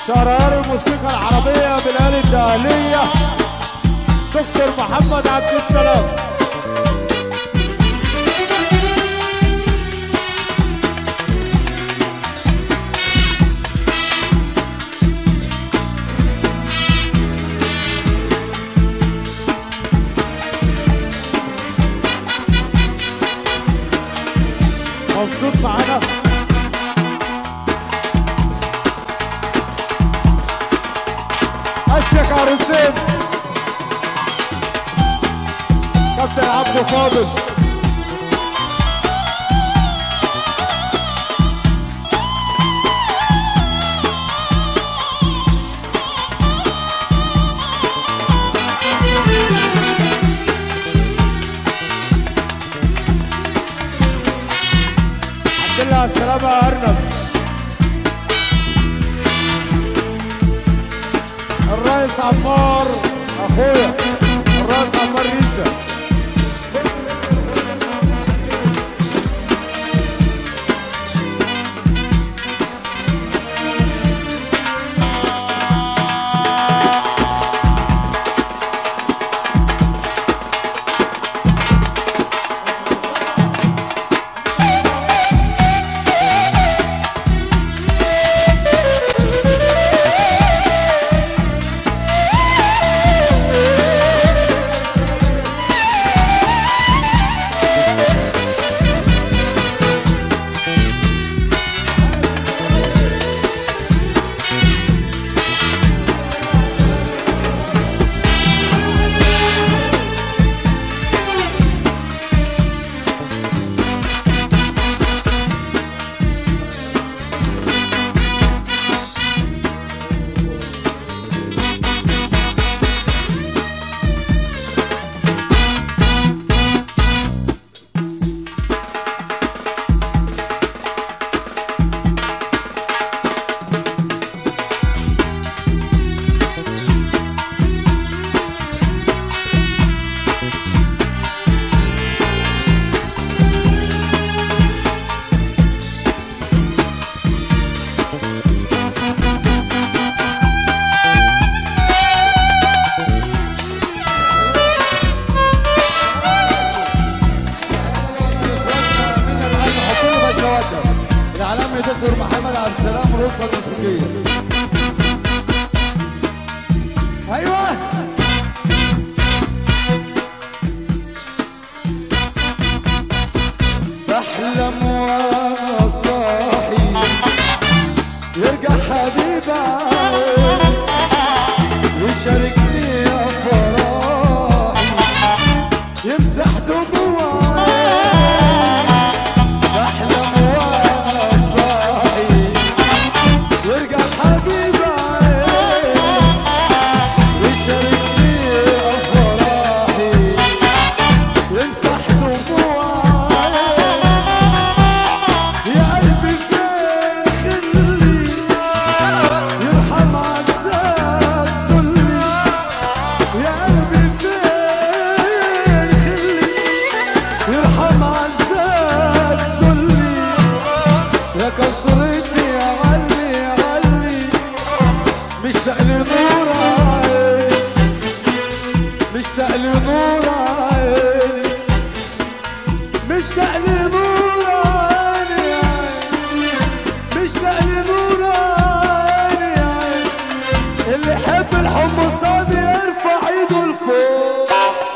شرار الموسيقى العربية بالآلة الدهلية دكتور محمد عبد السلام مبسوط معانا اشيك عروسين كابتن عبد فاضل الحمد لله على السلامة يا أرنب الرئيس عمار أخويا الرئيس عمار ريشة من الآن حكومة شواكر الإعلام دكتور محمد عبد السلام الأسرة الموسيقية أيوه بحلم وانا صاحي يرجع حبيبي ويشاركني افراحي يمسح دموعي بحلم وانا صاحي يرجع حبيبي ويشاركني افراحي يمسح دموعي يا قلبي فين خلي يرحم عزاك صلي يا قلبي فين خلي يرحم عزاك صلي يا كسرتي يا علي يا علي مشتاق لنور عيني مشتاق لنور عيني مشتاق لنور عيني مشتاق لنور عيني اللي يحب الحب صادي يرفع ايده لفوق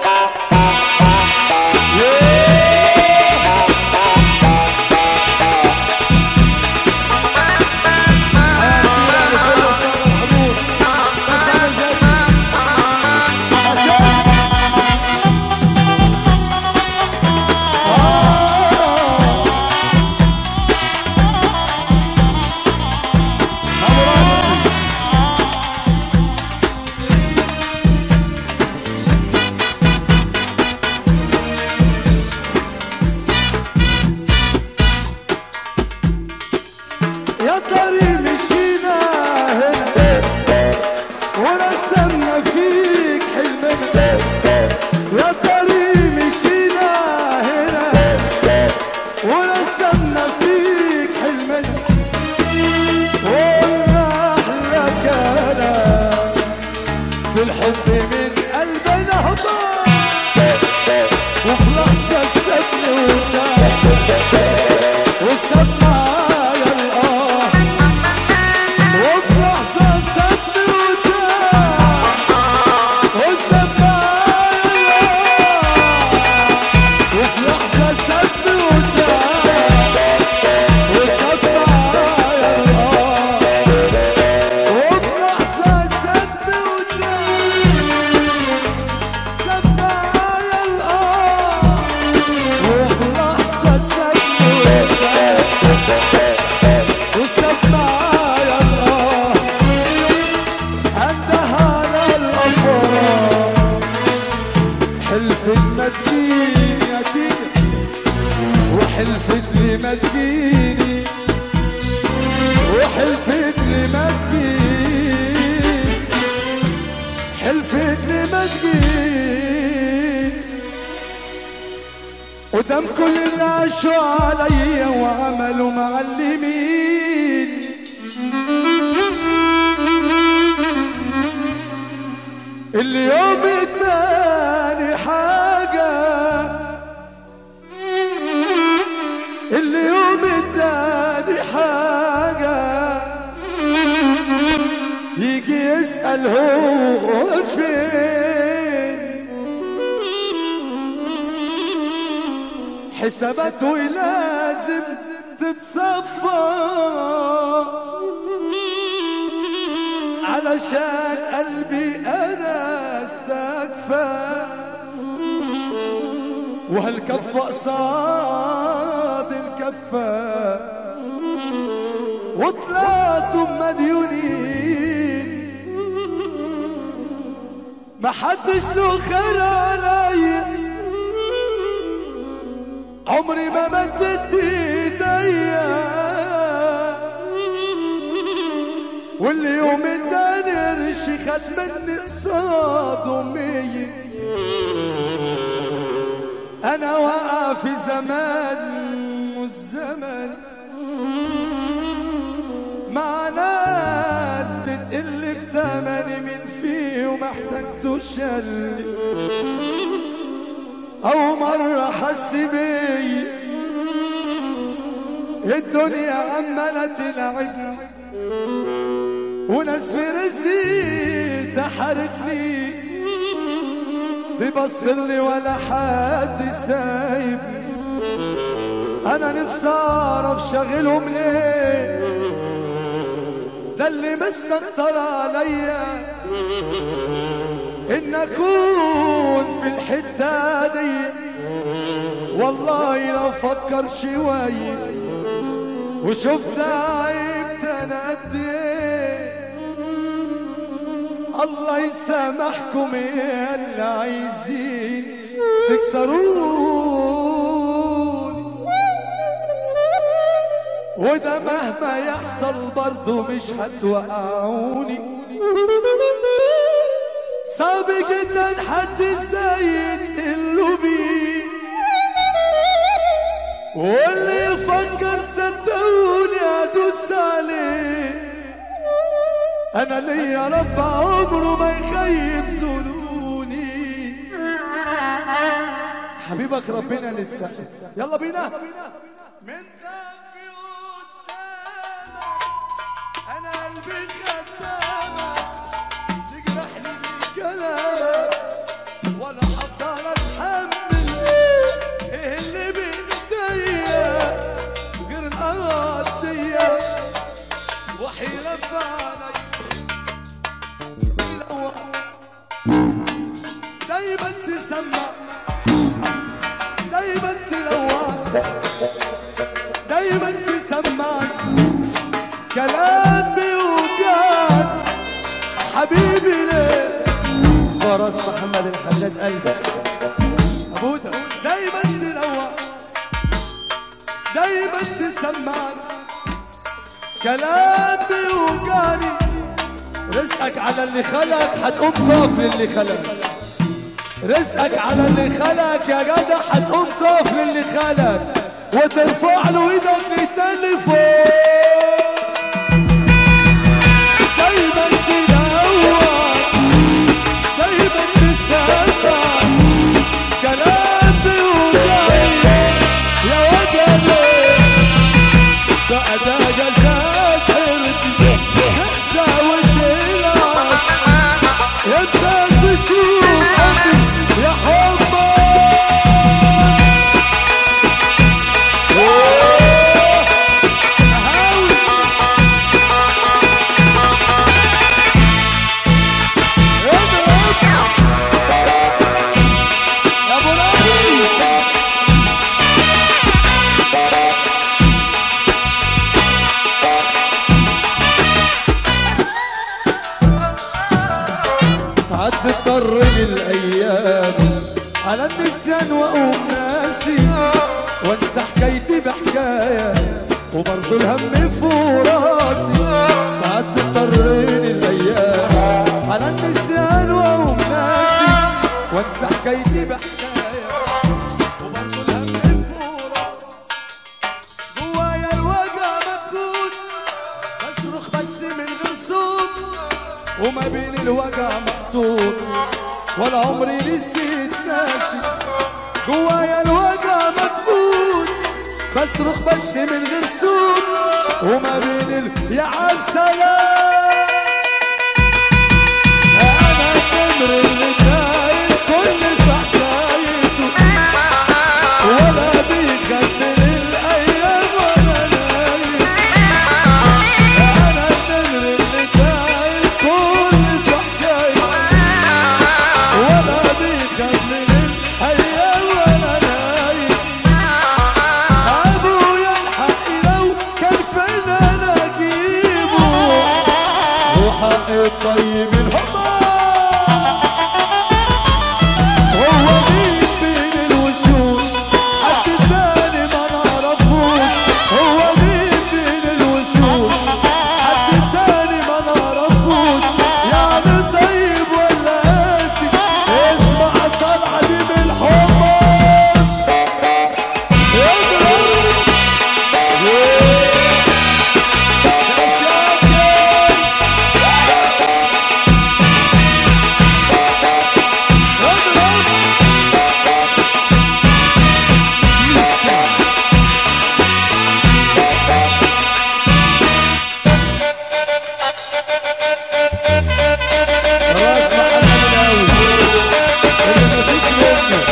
يا طريق مشينا هنا ورسمنا فيك حلمنا يا طريق مشينا هنا ورسمنا فيك حلمنا وقلنا احلى والحب من قلبنا هضام وفي لحظة سابني وتاه وسابنا يا الآه وفي لحظة سابني وتاه وسابنا يا الآه وفي لحظة سابني وتاه وسابنا يا الآه وفي لحظة سابني وتاه سابنا يا الآه وفي لحظة سابني وتاه وسابنا يا الآه عندها الأمراض حلفت ما تجيني يا تيجي وحلفت لي ما تجيني وحلفت لي ما تجيني حلفت لي ما تجيني قدام كل اللي عاشوا عليا وعملوا معلمين اليوم اداني حاجة اليوم اداني حاجة يجي يسأل هو فين حساباته لازم تتصفى علشان قلبي انا استكفى وهالكفة قصاد الكفة وطلعتم مديونين ما حدش له خير عليا عمري ما مدت ايديا واليوم اداني قرش خد مني قصاد امي انا واقع في زمان والزمن مع ناس بتقل في تمني من فيه وما احتجتوش اللي أو مرة حس بي الدنيا عمالة تلعبني وناس في رزقي تحاربني بيبصلي ولا حد سايبني أنا نفسي أعرف شاغلهم ليه ده اللي مستكتر عليا ان اكون في الحتة دي والله لو فكر شوية وشفت عيبت انا قد ايه الله يسامحكم يا اللي عايزين تكسروني وده مهما يحصل برضه مش هتوقعوني صعب جدا حد ازاي يتقلوا بيه واللي يفكر صدقوني ادوس عليه انا ليا رب عمره ما يخيب ظنوني حبيبك ربنا اللي تسهل يلا بينا من دافي قدامك انا قلبي خدامك تجرحني بالكلام ولا اقدر اتحمل ايه اللي بايديا غير القضية وحيلة علي دايما تسمع دايما تلوع دايما تسمع كلام بيوجعني حبيبي ليه فرس محمد الحداد قلبك ابودا دايما تلوع دايما تسمع كلام بيوجعني رزقك على اللي خلق هتقوم تقف للي خلق رزقك على اللي خلق يا جدع هتقوم تقف للي خلق وترفع له ايدك للتليفون دايما تنور تضطرني الايام على النسيان واقوم ناسي وانسى حكايتي بحكايه وبرضه الهم فوق راسي ساعات تضطرني الايام على النسيان واقوم ناسي وانسى حكايتي بحكايه وبرضه الهم فوق راسي جوايا الوجع مكبوت بصرخ بس من غير صوت وما بين الوجع محطوط ولا عمري نسيت ناسي جوايا الوجع مكبوت بصرخ بس من غير صوت وما بين ال... يا عم سلام انا النمر اللي دايم كل في حكايته ولا بيكمل الايام ولا نايم انا النمر اللي دايم كل في حكايته ولا بيكمل الايام ولا نايم ابويا الحق لو كان فين انا اجيبه وحق الطيب الهضم هو مين بين الوشوش حد تاني ما نعرفوش هو مين بين الوشوش حد تاني ما نعرفوش يعني طيب ولا قاسي اسمع الطلعة دي بالحمص اضرب خلاص محمد الأول اللي مفيش منه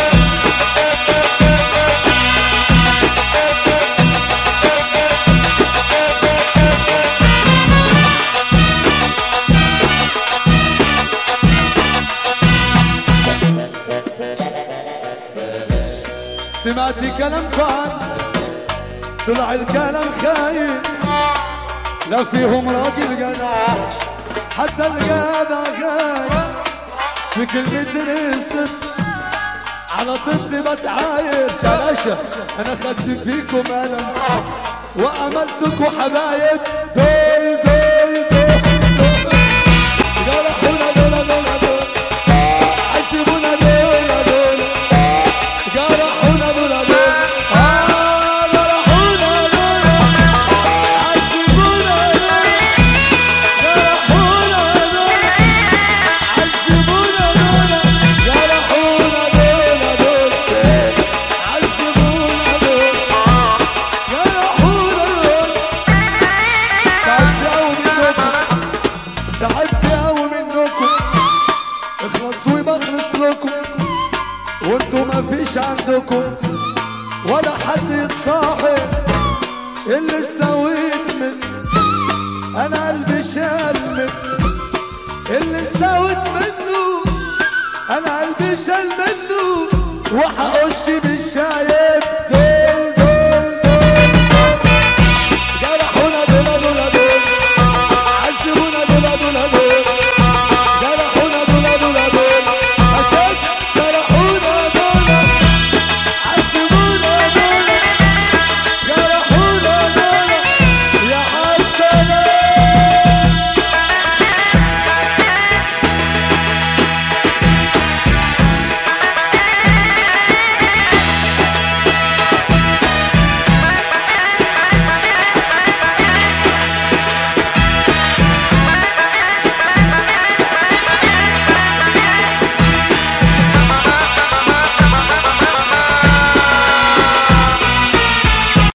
سمعت كلامكم عني طلع الكلام خاين لا فيهم راجل جدع حتى الجدع غايب في كلمة رسل على طنطي بتعاير شلاشة انا خدت فيكم انا وعملتكم حبايب دول دول دول دول جرحونا دول دول دول عذبونا دول دول جرحونا دول دول آه جرحونا دول عذبونا دول جرحونا دول عذبونا دول جرحونا دول دول عذبونا دول جرحونا دول تعبت قوي منكم تعبت قوي منكم اخلصوا وبخلص لكم وانتوا ما فيش عندكم ولا حد يتصاحب اللي استويت منه انا قلبي شال منه اللي استويت منه انا قلبي شال منه وحقش بالشايب